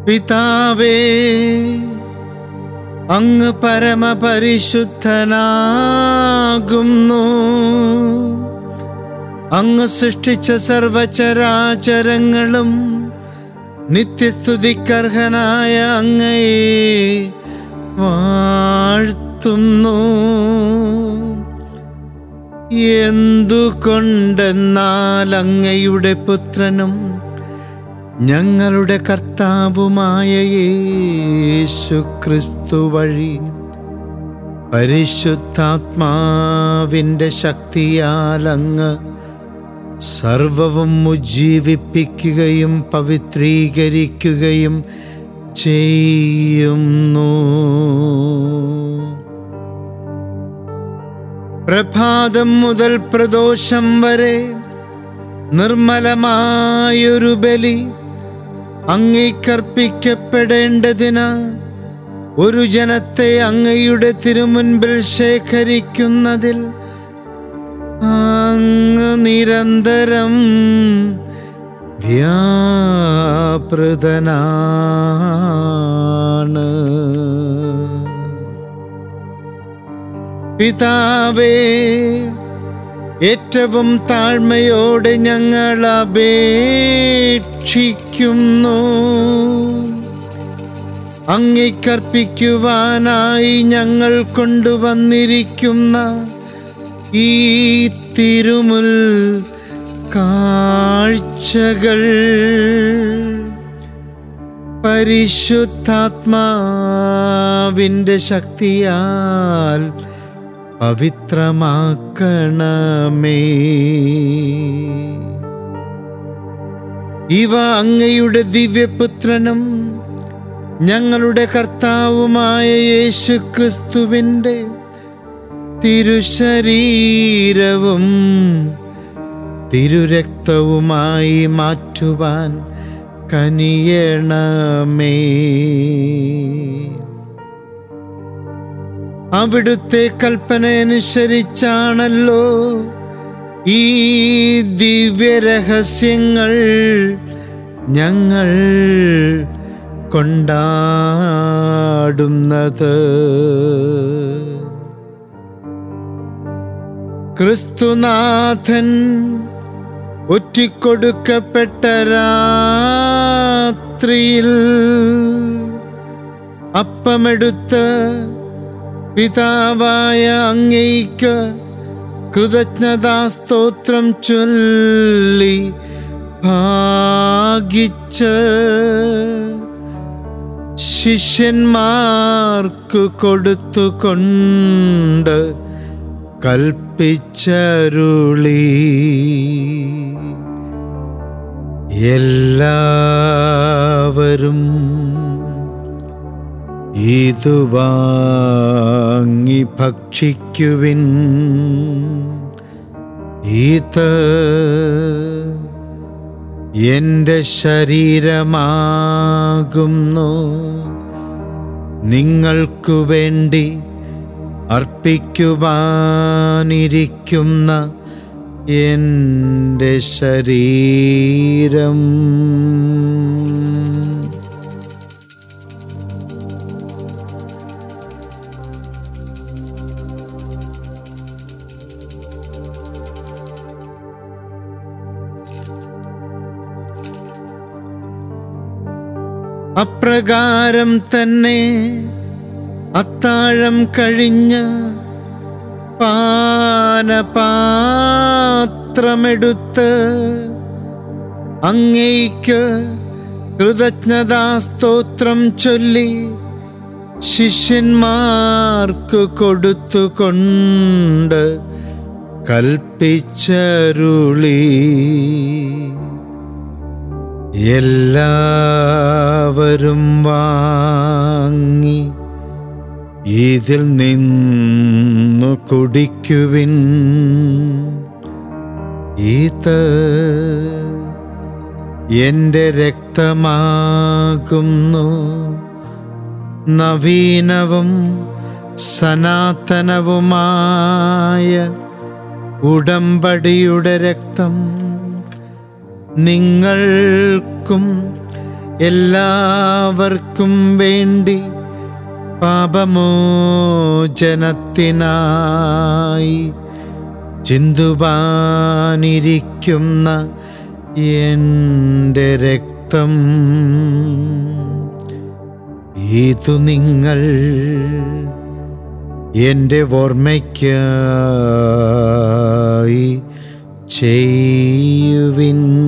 പിതാവേ അങ്ങ് പരമപരിശുദ്ധനാകുന്നു അങ്ങ് സൃഷ്ടിച്ച സർവചരാചരങ്ങളും നിത്യസ്തുതിക്കർഹനായ അങ്ങയെ വാഴ്ത്തുന്നു എന്തുകൊണ്ടെന്നാൽ അങ്ങയുടെ പുത്രനും ഞങ്ങളുടെ കർത്താവുമായ യേശു ക്രിസ്തു വഴി പരിശുദ്ധാത്മാവിൻ്റെ ശക്തിയാൽ അങ്ങ് സർവവും ഉജ്ജീവിപ്പിക്കുകയും പവിത്രീകരിക്കുകയും ചെയ്യുന്നു പ്രഭാതം മുതൽ പ്രദോഷം വരെ നിർമ്മലമായൊരു ബലി അങ്ങേക്കർപ്പിക്കപ്പെടേണ്ടതിന് ഒരു ജനത്തെ അങ്ങയുടെ തിരുമുൻപിൽ ശേഖരിക്കുന്നതിൽ അങ്ങ് നിരന്തരം വ്യാപൃതനാണ് പിതാവേ ഏറ്റവും താഴ്മയോടെ ഞങ്ങൾ അപേക്ഷിക്കുന്നു അങ്ങിക്കർപ്പിക്കുവാനായി ഞങ്ങൾ കൊണ്ടുവന്നിരിക്കുന്ന ഈ തിരുമുൽ കാഴ്ചകൾ പരിശുദ്ധാത്മാവിൻ്റെ ശക്തിയാൽ പവിത്രമാക്കണമേ ഇവ അങ്ങയുടെ ദിവ്യപുത്രനും ഞങ്ങളുടെ കർത്താവുമായ യേശു ക്രിസ്തുവിൻ്റെ തിരുശരീരവും തിരുരക്തവുമായി മാറ്റുവാൻ കനിയണമേ അവിടുത്തെ കൽപ്പന അനുസരിച്ചാണല്ലോ ഈ ദിവ്യരഹസ്യങ്ങൾ ഞങ്ങൾ കൊണ്ടാടുന്നത് ക്രിസ്തുനാഥൻ ഒറ്റിക്കൊടുക്കപ്പെട്ട രാത്രിയിൽ അപ്പമെടുത്ത് പിതാവായ അങ്ങയ്ക്ക് കൃതജ്ഞതാസ്തോത്രം ചൊല്ലി ഭാഗിച്ച് ശിഷ്യന്മാർക്കു കൊടുത്തുകൊണ്ട് കൽപ്പിച്ചരുളി എല്ലാവരും ഇതു വാങ്ങി ഭക്ഷിക്കുവിൻ ഇത് എൻ്റെ ശരീരമാകുന്നു നിങ്ങൾക്കു വേണ്ടി അർപ്പിക്കുവാനിരിക്കുന്ന എൻ്റെ ശരീരം അപ്രകാരം തന്നെ അത്താഴം കഴിഞ്ഞ് പാനപാത്രമെടുത്ത് അങ്ങേക്ക് കൃതജ്ഞതാസ്തോത്രം ചൊല്ലി ശിഷ്യന്മാർക്ക് കൊടുത്തുകൊണ്ട് കൽപ്പിച്ചരുളി എല്ലാവരും വാങ്ങി ഇതിൽ നിന്നു കുടിക്കുവിൻ ഇത് എൻ്റെ രക്തമാകുന്നു നവീനവും സനാതനവുമായ ഉടമ്പടിയുടെ രക്തം നിങ്ങൾക്കും എല്ലാവർക്കും വേണ്ടി പാപമോചനത്തിനായി ചിന്തുവാനിരിക്കുന്ന എൻ്റെ രക്തം ഇതു നിങ്ങൾ എൻ്റെ ഓർമ്മയ്ക്കായി ചെയ്യുവിൻ